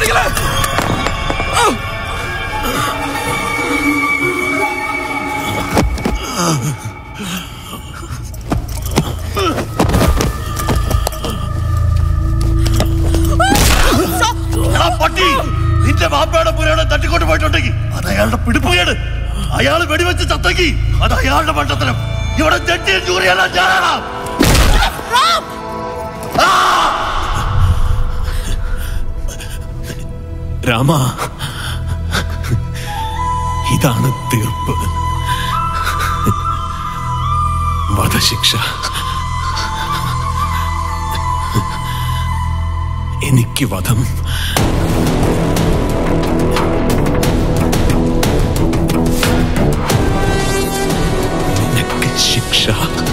അടിക്കലേ എടാ പട്ടി നിന്റെ മാപ്പയുടെ പുരയുടെ തട്ടിക്കൊണ്ട് പോയിട്ടുണ്ടെങ്കിൽ അത് അയാളുടെ പിടിപ്പുകയാണ് അയാൾ വെടിവെച്ച് ചത്തക്കി അത് അയാളുടെ മണ്ടത്തരം ഇവിടെ ജഡ്ജിയും ജൂറിയല്ല ഞാനാണ് രാമ ഇതാണ് തീർപ്പ് വധശിക്ഷ എനിക്ക് വധം നിനക്ക് ശിക്ഷ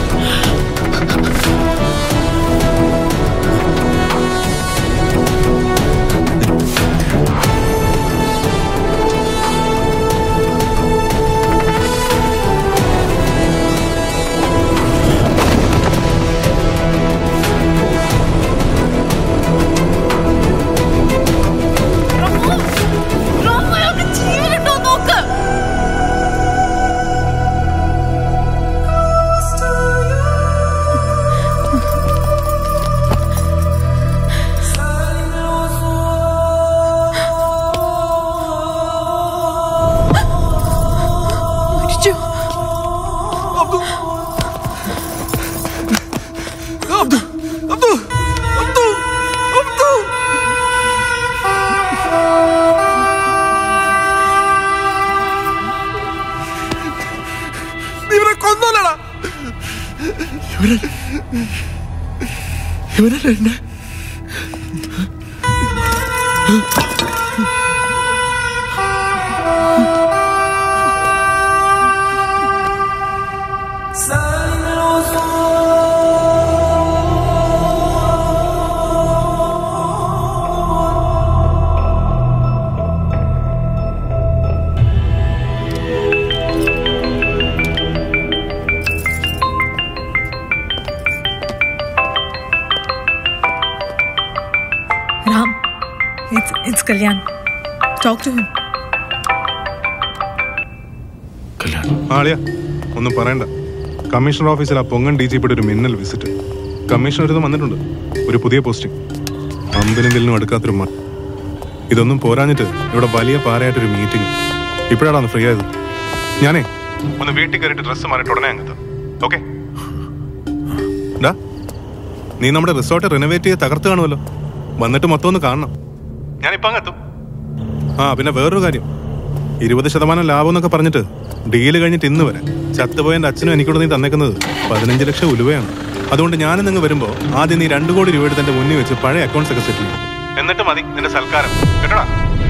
ജീവനുണ്ടോ നോക്ക് മരിച്ചു അബ്ദു അബ്ദു അബ്ദു അബ്ദു നീ ഇവരെ കൊന്നോലടാ ഇവരെ ഇവരല്ലേ എന്നെ Ram, it's it's Kalyan. Talk to him. ആളിയ ഒന്നും പറയണ്ട കമ്മീഷണർ ഓഫീസിൽ ആ പൊങ്ങൻ ഡി ജി പിയുടെ ഒരു മിന്നൽ വിസിറ്റ് കമ്മീഷണർ ഒരു വന്നിട്ടുണ്ട് ഒരു പുതിയ പോസ്റ്റിംഗ് അമ്പലെങ്കിലും അടുക്കാത്തൊരു മ ഇതൊന്നും പോരാഞ്ഞിട്ട് ഇവിടെ വലിയ പാറയായിട്ടൊരു മീറ്റിംഗ് ഇപ്പോഴാണ് ഫ്രീ ആയത് ഞാനേ ഒന്ന് വീട്ടിൽ കയറിയിട്ട് ഡ്രസ്സ് മാറിയിട്ട് ഉടനെ അങ്ങെത്താം ഓക്കെ ഡാ നീ നമ്മുടെ റിസോർട്ട് റിനോവേറ്റ് ചെയ്ത് തകർത്ത് കാണുമല്ലോ വന്നിട്ട് മൊത്തം ഒന്ന് കാണണം ഞാനിപ്പോ അങ്ങെത്തും ആ പിന്നെ വേറൊരു കാര്യം ഇരുപത് ശതമാനം ലാഭം എന്നൊക്കെ പറഞ്ഞിട്ട് ഡീല് കഴിഞ്ഞിട്ട് ഇന്ന് വരെ ചത്തുപോയ എൻ്റെ അച്ഛനും എനിക്കൂടെ നീ തന്നേക്കുന്നത് പതിനഞ്ച് ലക്ഷം ഉലുവയാണ് അതുകൊണ്ട് ഞാനും നിങ്ങൾ വരുമ്പോൾ ആദ്യം നീ രണ്ടു കോടി രൂപ എടുത്ത് എൻ്റെ മുന്നിൽ വെച്ച് പഴയ അക്കൗണ്ട്സ് ഒക്കെ സെറ്റിൽ ചെയ്യും എന്നിട്ട് മതി നിന്റെ സൽക്കാരം കേട്ടോടാ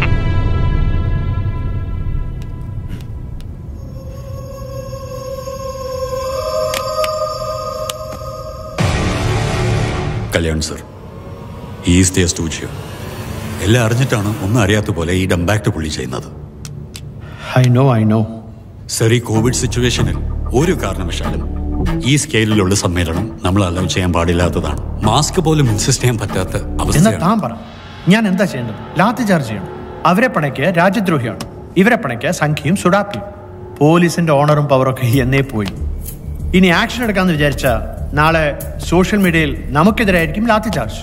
കല്യാൺ സർ ഈസ് ദ സ്റ്റൂച്ചിയോ എല്ലാം അറിഞ്ഞിട്ടാണ് ഒന്നും അറിയാത്ത പോലെ ഈ ഡംബാക്ട് പുള്ളി ചെയ്യുന്നത് I know I know sir ഈ കോവിഡ് സിറ്റുവേഷനിൽ ഒരു കാരണവശാലും ഈ സ്കെയിലിലുള്ള സമ്മേളനം നമ്മൾ അലൗ ചെയ്യാൻ പാടില്ലാത്തതാണ് മാസ്ക് പോലും ഇൻസിസ്റ്റ് ചെയ്യാൻ പറ്റാത്ത എന്നാ അവസ്ഥയാണ് താൻ പറ ഞാൻ എന്താ ചെയ്യേണ്ടത് ലാത്തി ചാർജ് ചെയ്യണം അവരെ പണയ്ക്ക് രാജ്യദ്രോഹിയാണ് ഇവരെ പണയ്ക്ക് സംഖ്യയും സുഡാപ്പിയും പോലീസിന്റെ ഓണറും പവറൊക്കെ എന്നേ പോയി ഇനി ആക്ഷൻ എടുക്കാന്ന് വിചാരിച്ച നാളെ സോഷ്യൽ മീഡിയയിൽ നമുക്കെതിരായിരിക്കും ലാത്തി ചാർജ്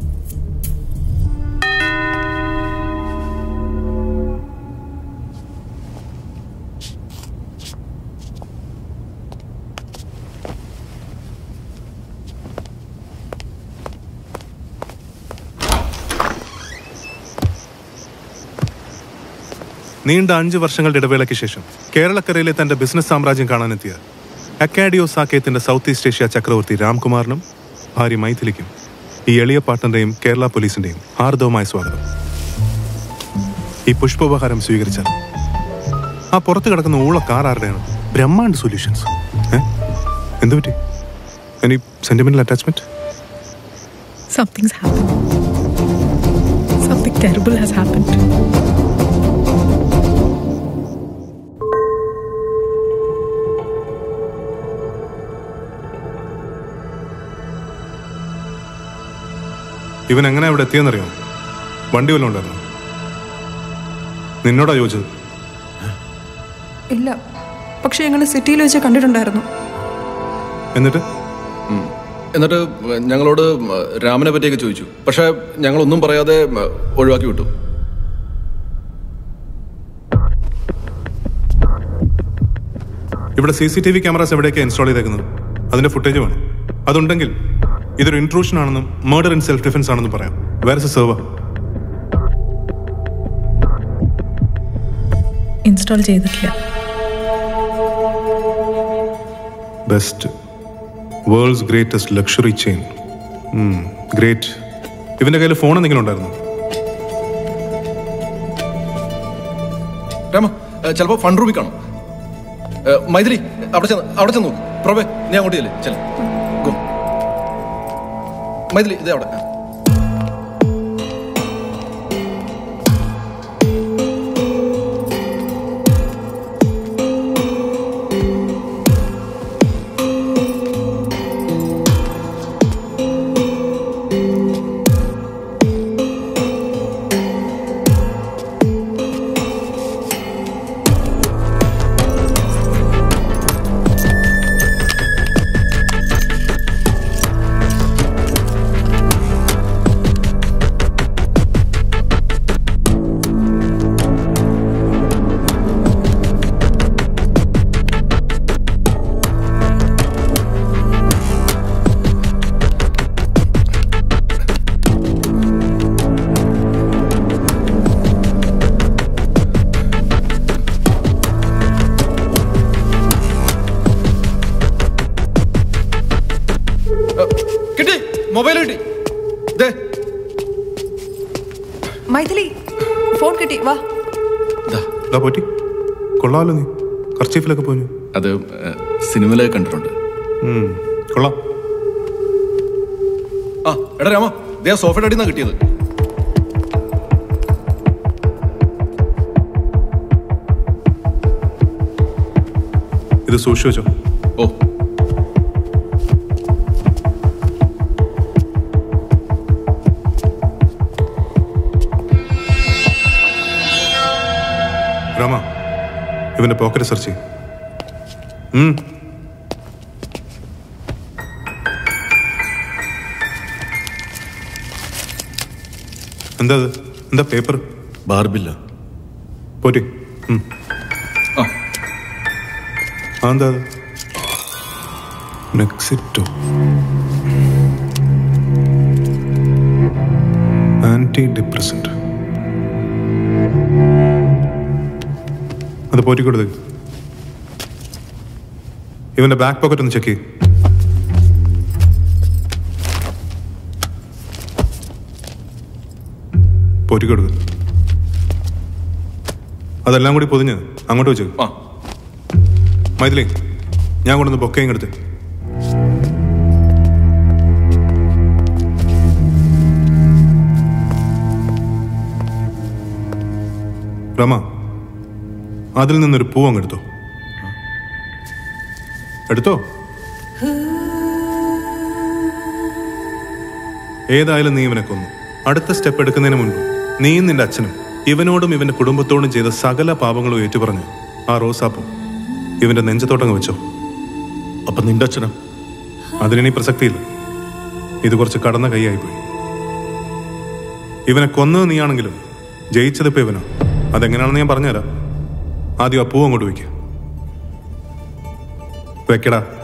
നീണ്ട അഞ്ച് വർഷങ്ങളുടെ ഇടവേളയ്ക്ക് ശേഷം കേരളക്കരയിലെ തന്റെ ബിസിനസ് സാമ്രാജ്യം കാണാനെത്തിയ അക്കാഡിയോ സാക്കേത്തിന്റെ സൗത്ത് ഈസ്റ്റ് ഏഷ്യ ചക്രവർത്തി രാംകുമാറിനും ഭാര്യ മൈഥിലിക്കും ഈ എളിയ പാട്ടന്റെയും കേരള പോലീസിന്റെയും ഹാർദവമായ സ്വാഗതം ഈ പുഷ്പോപഹാരം സ്വീകരിച്ചാൽ ആ പുറത്ത് കിടക്കുന്ന ഊള കാർ ആരുടെയാണ് ബ്രഹ്മാണ്ട് സൊല്യൂഷൻസ് എന്തു പറ്റി any sentimental attachment Something's happened. Something terrible has happened. ഇവൻ എങ്ങനെ ഇവിടെ എത്തിയെന്നറിയാം വണ്ടി വല്ലതും ഉണ്ടായിരുന്നു നിന്നോടാ ചോദിച്ചത് ഇല്ല പക്ഷെ ഞങ്ങൾ സിറ്റിയിൽ വെച്ച് കണ്ടിട്ടുണ്ടായിരുന്നു എന്നിട്ട് എന്നിട്ട് ഞങ്ങളോട് രാമനെ പറ്റിയൊക്കെ ചോദിച്ചു പക്ഷെ ഞങ്ങളൊന്നും പറയാതെ ഒഴിവാക്കി വിട്ടു ഇവിടെ C C T V cameras എവിടെയൊക്കെ ഇൻസ്റ്റാൾ ചെയ്തേക്കുന്നത് അതിന്റെ ഫുട്ടേജ് വേണം അതുണ്ടെങ്കിൽ ഇതൊരു ഇൻട്രൂഷൻ ആണെന്നും മർഡർ ഇൻ സെൽഫ് ഡിഫൻസ് ആണെന്നും പറയാം വേറെ സെർവർ ഇൻസ്റ്റാൾ ചെയ്തിട്ടില്ല best world's greatest luxury chain great ഇവന്റെ കയ്യിൽ ഫോൺ എന്തെങ്കിലും ഉണ്ടായിരുന്നു രാമ ചിലപ്പോ ഫണ്ട് റൂമിൽ കാണും ഏ, മൈഥിലി അവിടെ ചെന്ന് അവിടെ ചെന്ന് നോക്ക് പ്രഭേ നീ അങ്ങോട്ട് ചെല്ലേ ചെല ഗോ മൈഥിലി ഇതേ അവിടെ കിട്ടി മൊബൈൽ കിട്ടി ദേ മൈഥിലി ഫോൺ കിട്ടി വാ ദാ, ഇതാ പോറ്റി കൊള്ളാമല്ലോ നീ കർച്ചീഫിലൊക്കെ പോഞ്ഞു അത് ഏ, സിനിമയിലൊക്കെ കണ്ടിട്ടുണ്ട് ഉം, കൊള്ളാം ആ എടാ രാമ ദേ ആ സോഫയുടെ അടിയിൽ നിന്നാ കിട്ടിയത് ഇത് സൂക്ഷിച്ചു വെച്ചോ ഓ രാമ ഇവന്റെ പോക്കറ്റ് സെർച്ച് ചെയ്യും ഉം. എന്താ അത് എന്താ പേപ്പർ ബാർബില്ല പോറ്റി ഉം. ആ ആ, എന്താ അത് മെക്സിറ്റോ ആന്റി ഡിപ്രസന്റ് അത് പോറ്റിക്കൊടുത്ത് ഇവന്റെ ബാക്ക് പോക്കറ്റ് ഒന്ന് ചെക്ക് ചെയ്യും പോറ്റിക്കൊടുക്ക് അതെല്ലാം കൂടി പൊതിഞ്ഞ് അങ്ങോട്ട് വെച്ചു ആ മൈഥിലി ഞാൻ കൊണ്ടുവന്ന് ബൊക്കയും എടുത്ത് രമ അതിൽ നിന്നൊരു പൂ അങ്ങ് എടുത്തോ എടുത്തോ ഏതായാലും നീ ഇവനെ കൊന്നു അടുത്ത സ്റ്റെപ്പ് എടുക്കുന്നതിന് മുൻപ് നീയും നിന്റെ അച്ഛനും ഇവനോടും ഇവന്റെ കുടുംബത്തോടും ചെയ്ത സകല പാപങ്ങളും ഏറ്റുപറഞ്ഞ് ആ റോസാപ്പൂ ഇവന്റെ നെഞ്ചത്തോട്ടങ്ങ് വെച്ചോ അപ്പൊ നിന്റെ അച്ഛനും അതിനി പ്രസക്തിയില്ല ഇത് കുറച്ച് കടന്ന കൈയായിപ്പോയി ഇവനെ കൊന്നത് നീയാണെങ്കിലും ജയിച്ചതിപ്പോ ഇവനോ അതെങ്ങനെയാണെന്ന് ഞാൻ പറഞ്ഞുതരാം ആദ്യം ആ പൂ അങ്ങോട്ട് വയ്ക്കുക വെക്കടാ